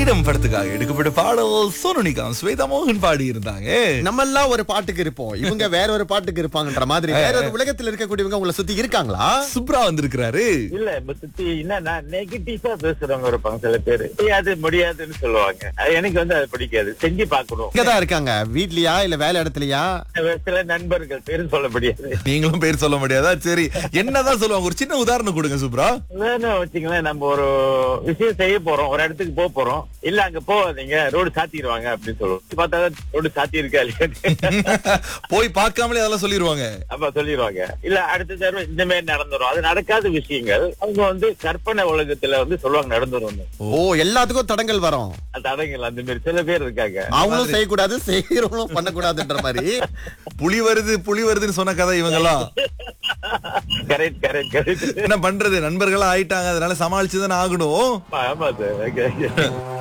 கிரீடம் படத்துக்காக எடுக்கப்பட்ட பாடல் சோனு நிகாம் ஸ்வேதா மோகன் பாடி இருந்தாங்க நம்ம எல்லாம் ஒரு பாட்டுக்கு இருப்போம் இவங்க வேற ஒரு பாட்டுக்கு இருப்பாங்கன்ற மாதிரி வேற ஒரு உலகத்துல இருக்கக்கூடியவங்க உங்களை சுத்தி இருக்காங்களா சுப்ரா வந்திருக்கிறாரு இல்ல இப்ப சுத்தி என்னன்னா நெகட்டிவா பேசுறவங்க இருப்பாங்க சில பேரு முடியாது முடியாதுன்னு சொல்லுவாங்க அது எனக்கு வந்து அது பிடிக்காது செஞ்சு பார்க்கணும் இங்கதான் இருக்காங்க வீட்லயா இல்ல வேலை இடத்துலயா சில நண்பர்கள் பேரும் சொல்ல முடியாது நீங்களும் பேர் சொல்ல முடியாதா சரி என்னதான் சொல்லுவாங்க ஒரு சின்ன உதாரணம் கொடுங்க சுப்ரா வேணும் வச்சுங்களேன் நம்ம ஒரு விஷயம் செய்ய போறோம் ஒரு இடத்துக்கு போக போறோம் இல்ல அங்க போகாதீங்க ரோடு சாத்திடுவாங்க அப்படின்னு சொல்லுவோம் பார்த்தா ரோடு சாத்தி இருக்கா இல்லையா போய் பார்க்காமலே அதெல்லாம் சொல்லிருவாங்க அப்ப சொல்லிடுவாங்க இல்ல அடுத்த தடவை இந்த மாதிரி நடந்துரும் அது நடக்காத விஷயங்கள் அவங்க வந்து கற்பனை உலகத்துல வந்து சொல்லுவாங்க நடந்துரும் ஓ எல்லாத்துக்கும் தடங்கள் வரும் அது அடங்கல அந்த மாதிரி சில பேர் இருக்காங்க அவங்களும் செய்யக்கூடாது செய்யறவங்களும் பண்ணக்கூடாதுன்ற மாதிரி புலி வருது புலி வருதுன்னு சொன்ன கதை இவங்கெல்லாம் கரெக்ட் கரெக்ட் கரெக்ட் என்ன பண்றது நண்பர்களா ஆயிட்டாங்க அதனால சமாளிச்சுதானே ஆகணும் ஆமா சார் ஓகே